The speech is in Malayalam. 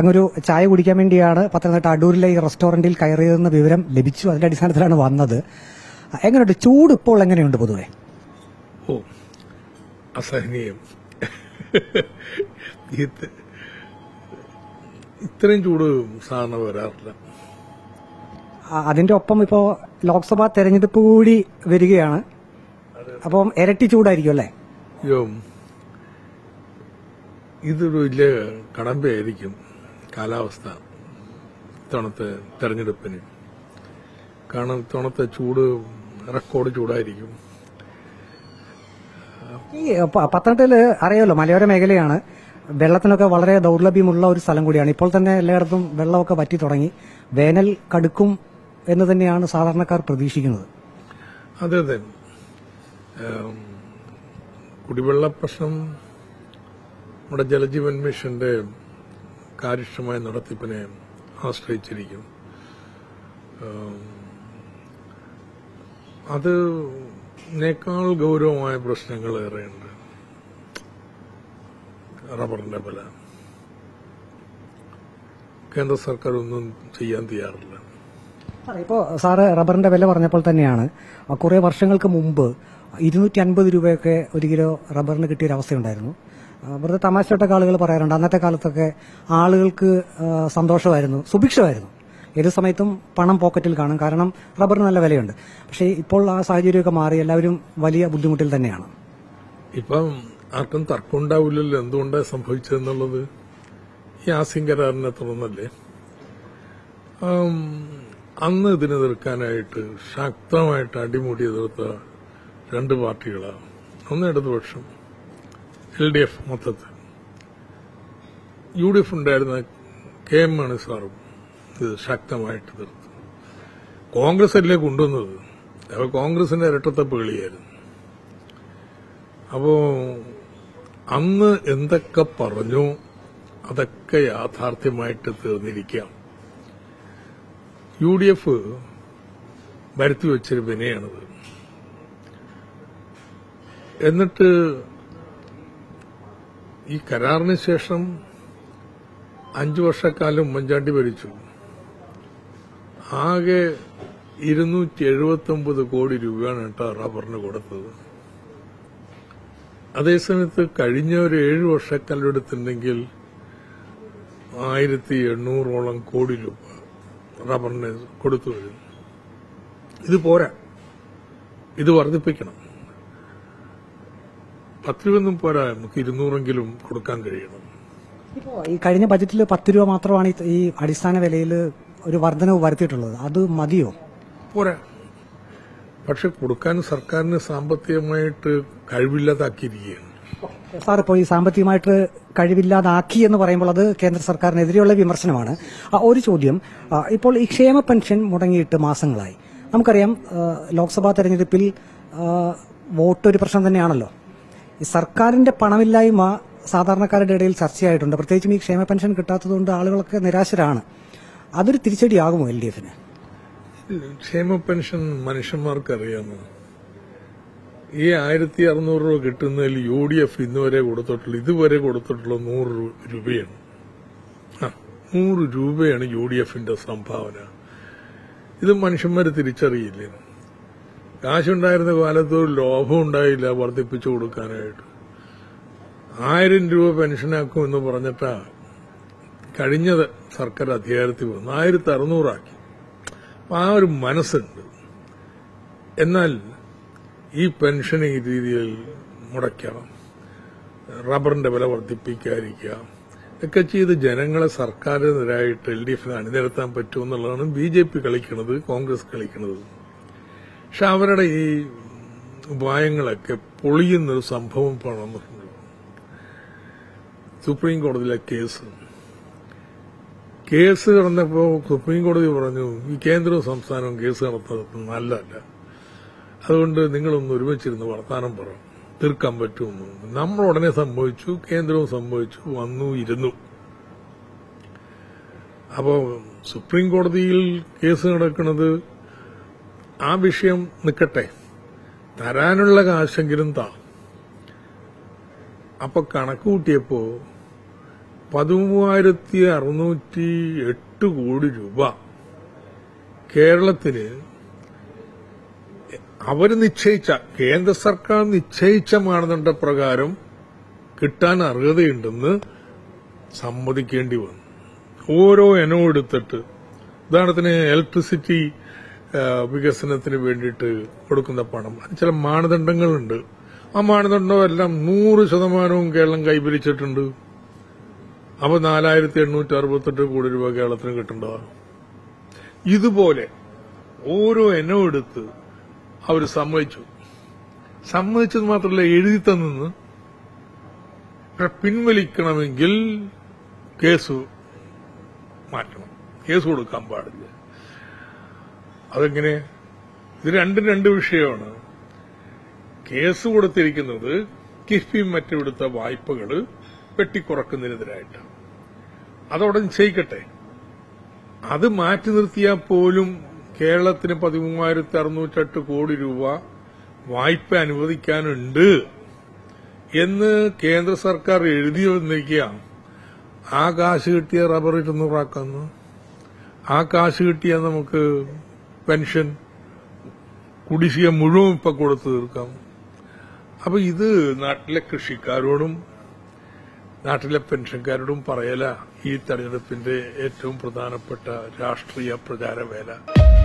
അങ്ങൊരു ചായ കുടിക്കാൻ വേണ്ടിയാണ് പത്തനംതിട്ട അടൂരിലെ ഈ റെസ്റ്റോറന്റിൽ കയറിയതെന്ന വിവരം ലഭിച്ചു അതിന്റെ അടിസ്ഥാനത്തിലാണ് വന്നത് എങ്ങനെയുണ്ട് ചൂട് ഇപ്പോൾ എങ്ങനെയുണ്ട് പൊതുവെ ഓ അസഹനീയം ഇത് ഇത്രയും ചൂട് സാധാരണ വരാറില്ല ആ, അതിന്റെ ഒപ്പം ഇപ്പോ ലോക്സഭാ തെരഞ്ഞെടുപ്പ് കൂടി വരികയാണ് അപ്പം ഇരട്ടി ചൂടായിരിക്കും അല്ലേ അയ്യോ ഇതൊരു വലിയ കടമ്പയായിരിക്കും കാലാവസ്ഥ ഇത്തവണത്തെ തെരഞ്ഞെടുപ്പിന് കാരണം ഇത്തവണത്തെ ചൂട് റെക്കോർഡ് ചൂടായിരിക്കും ഈ പ- പത്തനംതിട്ടയില് അറിയാമല്ലോ മലയോര മേഖലയാണ് വെള്ളത്തിനൊക്കെ വളരെ ദൗർലഭ്യമുള്ള ഒരു സ്ഥലം കൂടിയാണ് ഇപ്പോൾ തന്നെ എല്ലായിടത്തും വെള്ളമൊക്കെ വറ്റി തുടങ്ങി വേനൽ കടുക്കും എന്ന് തന്നെയാണ് സാധാരണക്കാർ പ്രതീക്ഷിക്കുന്നത് അതെ അതെ ഏം, കുടിവെള്ള പ്രശ്നം നമ്മുടെ ജലജീവൻ മിഷന്റെ കാര്യക്ഷമമായ നടത്തിപ്പിനെ ആശ്രയിച്ചിരിക്കും ഏം, അത് നേക്കാൾ ഗൗരവമായ പ്രശ്നങ്ങൾ ഏറെയുണ്ട് റബ്ബറിന്റെ വില കേന്ദ്ര സർക്കാർ ഒന്നും ചെയ്യാൻ തയ്യാറില്ല ഇപ്പോൾ സാറ് റബ്ബറിന്റെ വില പറഞ്ഞപ്പോൾ തന്നെയാണ് ആ, കുറെ വർഷങ്ങൾക്ക് മുമ്പ് ഇരുന്നൂറ്റി അൻപത് രൂപയൊക്കെ ഒരു കിലോ റബ്ബറിന് കിട്ടിയ ഒരു അവസ്ഥയുണ്ടായിരുന്നു ആ, വെറുതെ തമാശയായിട്ടൊക്കെ ആളുകൾ പറയാറുണ്ട് അന്നത്തെ കാലത്തൊക്കെ ആളുകൾക്ക് ആ, സന്തോഷമായിരുന്നു സുഭിക്ഷമായിരുന്നു ഏത് സമയത്തും പണം പോക്കറ്റിൽ കാണും കാരണം റബ്ബറിന് നല്ല വിലയുണ്ട് പക്ഷേ ഇപ്പോൾ ആ സാഹചര്യമൊക്കെ മാറി എല്ലാവരും വലിയ ബുദ്ധിമുട്ടിൽ തന്നെയാണ് ഇപ്പം ആർക്കും തർക്കം ഉണ്ടാവില്ലല്ലോ എന്തുകൊണ്ടാണ് സംഭവിച്ചതെന്നുള്ളത് ഈ ആസിം കരാറിനെ തുടർന്നല്ലേ ആം, അന്ന് ഇതിനെ എതിർക്കാനായിട്ട് ശക്തമായിട്ട് അടിമുടി എതിർത്ത രണ്ട് പാർട്ടികളാണ് ഒന്ന് ഇടതുപക്ഷം എൽ ഡി എഫ് മൊത്തത്തിൽ യു ഡി എഫ് ഉണ്ടായിരുന്ന കെ എം മണി സാറും ഇത് ശക്തമായിട്ട് എതിർത്തു കോൺഗ്രസ് അല്ലേ കൊണ്ടുവന്നത് അപ്പോൾ കോൺഗ്രസിന്റെ ഇരട്ടത്തപ്പ് കളിയായിരുന്നു അപ്പോ അന്ന് എന്തൊക്കെ പറഞ്ഞു അതൊക്കെ യാഥാർത്ഥ്യമായിട്ട് തീർന്നിരിക്കാം യു ഡി എഫ് വരുത്തി വെച്ചൊരു വിനയാണിത് എന്നിട്ട് ഈ കരാറിന് ശേഷം അഞ്ചു വർഷക്കാലം ഉമ്മൻചാണ്ടി ഭരിച്ചു ആകെ ഇരുന്നൂറ്റി എഴുപത്തി ഒമ്പത് കോടി രൂപയാണ് കേട്ടോ റബ്ബറിന് കൊടുത്തത് അതേസമയത്ത് കഴിഞ്ഞ ഒരു ഏഴ് വർഷക്കാലം എടുത്തിട്ടുണ്ടെങ്കിൽ ആയിരത്തി എണ്ണൂറോളം കോടി രൂപ റബ്ബറിന് കൊടുത്തു വരും ഇത് പോരാ ഇത് വർദ്ധിപ്പിക്കണം പത്ത് രൂപയൊന്നും പോരാ നമുക്ക് ഇരുന്നൂറെങ്കിലും കൊടുക്കാൻ കഴിയണം ഇപ്പോൾ ഈ കഴിഞ്ഞ ബജറ്റിൽ പത്ത് രൂപ മാത്രമാണ് ഈ- ഈ അടിസ്ഥാന വിലയിൽ ഒരു വർധനവ് വരുത്തിയിട്ടുള്ളത് അത് മതിയോ പോരാ പക്ഷെ കൊടുക്കാൻ സർക്കാരിന് സാമ്പത്തികമായിട്ട് കഴിവില്ലാതാക്കിയിരിക്കുകയാണ് സാർ ഇപ്പോൾ ഈ സാമ്പത്തികമായിട്ട് കഴിവില്ലാതാക്കി എന്ന് പറയുമ്പോൾ അത് കേന്ദ്ര സർക്കാരിനെതിരെയുള്ള വിമർശനമാണ് ആ, ഒരു ചോദ്യം ആ, ഇപ്പോൾ ഈ ക്ഷേമ പെൻഷൻ മുടങ്ങിയിട്ട് മാസങ്ങളായി നമുക്കറിയാം ആ, ലോക്സഭാ തെരഞ്ഞെടുപ്പിൽ ആ, വോട്ട് ഒരു പ്രശ്നം തന്നെയാണല്ലോ ഈ സർക്കാരിന്റെ പണമില്ലായ്മ സാധാരണക്കാരുടെ ഇടയിൽ ചർച്ചയായിട്ടുണ്ട് പ്രത്യേകിച്ചും ഈ ക്ഷേമ പെൻഷൻ കിട്ടാത്തതുകൊണ്ട് ആളുകളൊക്കെ നിരാശരാണ് അതൊരു തിരിച്ചടിയാകുമോ എൽ ഡി എഫിന് ക്ഷേമ പെൻഷൻ മനുഷ്യന്മാർക്കറിയാമോ ഈ ആയിരത്തി അറുന്നൂറ് രൂപ കിട്ടുന്നതിൽ യു ഡി എഫ് ഇന്ന് വരെ കൊടുത്തിട്ടുള്ള ഇതുവരെ കൊടുത്തിട്ടുള്ള നൂറ് രൂ- രൂപയാണ് ആ നൂറ് രൂപയാണ് യു ഡി എഫിന്റെ സംഭാവന ഇത് മനുഷ്യന്മാർ തിരിച്ചറിയില്ലേ കാശുണ്ടായിരുന്ന കാലത്ത് ഒരു ലോഭം ഉണ്ടായില്ല വർദ്ധിപ്പിച്ചു കൊടുക്കാനായിട്ട് ആയിരം രൂപ പെൻഷനാക്കും എന്ന് പറഞ്ഞിട്ടാ കഴിഞ്ഞ സർക്കാർ അധികാരത്തിൽ വന്നു ആയിരത്തി അറുന്നൂറാക്കി അപ്പൊ ആ ഒരു മനസ്സുണ്ട് എന്നാൽ ഈ പെൻഷൻ ഈ രീതിയിൽ മുടക്കണം റബ്ബറിന്റെ വില വർദ്ധിപ്പിക്കാതിരിക്കുക ഒക്കെ ചെയ്ത് ജനങ്ങളെ സർക്കാരിനെതിരായിട്ട് എൽ ഡി എഫിന് അണിനിരത്താൻ പറ്റുമെന്നുള്ളതാണ് ബി ജെ പി കളിക്കുന്നത് കോൺഗ്രസ് കളിക്കുന്നത് പക്ഷെ അവരുടെ ഈ ഉപായങ്ങളൊക്കെ പൊളിയുന്നൊരു സംഭവം ഇപ്പോൾ നടന്നിട്ടുണ്ട് സുപ്രീം കോടതിയിലെ കേസ് കേസ് നടന്നപ്പോൾ സുപ്രീം കോടതി പറഞ്ഞു ഈ കേന്ദ്രവും സംസ്ഥാനവും കേസ് നടത്തുന്നത് നല്ലതല്ല അതുകൊണ്ട് നിങ്ങളൊന്ന് ഒരുമിച്ചിരുന്ന് വർത്താനം പറ തീർക്കാൻ പറ്റുമെന്ന് നമ്മൾ ഉടനെ സംഭവിച്ചു കേന്ദ്രവും സംഭവിച്ചു വന്നു ഇരുന്നു അപ്പോൾ സുപ്രീം കോടതിയിൽ കേസ് നടക്കുന്നത് ആ വിഷയം നിൽക്കട്ടെ തരാനുള്ള കാശെങ്കിലും താ അപ്പൊ കണക്ക് കൂട്ടിയപ്പോ പതിമൂവായിരത്തി അറുന്നൂറ്റി എട്ട് കോടി രൂപ കേരളത്തിന് അവർ നിശ്ചയിച്ച കേന്ദ്ര സർക്കാർ നിശ്ചയിച്ച മാനദണ്ഡ പ്രകാരം കിട്ടാൻ അർഹതയുണ്ടെന്ന് സമ്മതിക്കേണ്ടി വന്നു ഓരോ ഇനവും എടുത്തിട്ട് ഉദാഹരണത്തിന് ഇലക്ട്രിസിറ്റി ആ, വികസനത്തിന് വേണ്ടിയിട്ട് കൊടുക്കുന്ന പണം അത് ചില മാനദണ്ഡങ്ങളുണ്ട് ആ മാനദണ്ഡമെല്ലാം നൂറ് ശതമാനവും കേരളം കൈവരിച്ചിട്ടുണ്ട് അപ്പൊ നാലായിരത്തി എണ്ണൂറ്റി അറുപത്തെട്ട് കോടി രൂപ കേരളത്തിന് കിട്ടേണ്ടതാണ് ഇതുപോലെ ഓരോ ഇനവും എടുത്ത് അവർ സമ്മതിച്ചു സമ്മതിച്ചത് മാത്രമല്ല എഴുതി തന്നെന്ന് പക്ഷെ പിൻവലിക്കണമെങ്കിൽ കേസ് മാറ്റണം കേസ് കൊടുക്കാൻ പാടില്ല അതെങ്ങനെ ഇത് രണ്ടും രണ്ട് വിഷയമാണ് കേസ് കൊടുത്തിരിക്കുന്നത് കിഫ്ബിയും മറ്റും എടുത്ത വായ്പകൾ വെട്ടിക്കുറക്കുന്നതിനെതിരായിട്ട് അതവിടെ നിശ്ചയിക്കട്ടെ അത് മാറ്റി നിർത്തിയാൽ പോലും കേരളത്തിന് പതിമൂവായിരത്തി അറുന്നൂറ്റെട്ട് കോടി രൂപ വായ്പ അനുവദിക്കാനുണ്ട് എന്ന് കേന്ദ്ര സർക്കാർ എഴുതി വന്നിരിക്കുക ആ കാശ് കിട്ടിയ റബ്ബർ ഇരുന്നൂറാക്കുന്നു ആ കാശ് കിട്ടിയാൽ നമുക്ക് പെൻഷൻ കുടിശ്ശിക മുഴുവൻ ഇപ്പൊ കൊടുത്തു തീർക്കാം അപ്പൊ ഇത് നാട്ടിലെ കൃഷിക്കാരോടും നാട്ടിലെ പെൻഷൻകാരോടും പറയല ഈ തെരഞ്ഞെടുപ്പിന്റെ ഏറ്റവും പ്രധാനപ്പെട്ട രാഷ്ട്രീയ പ്രചാരവേല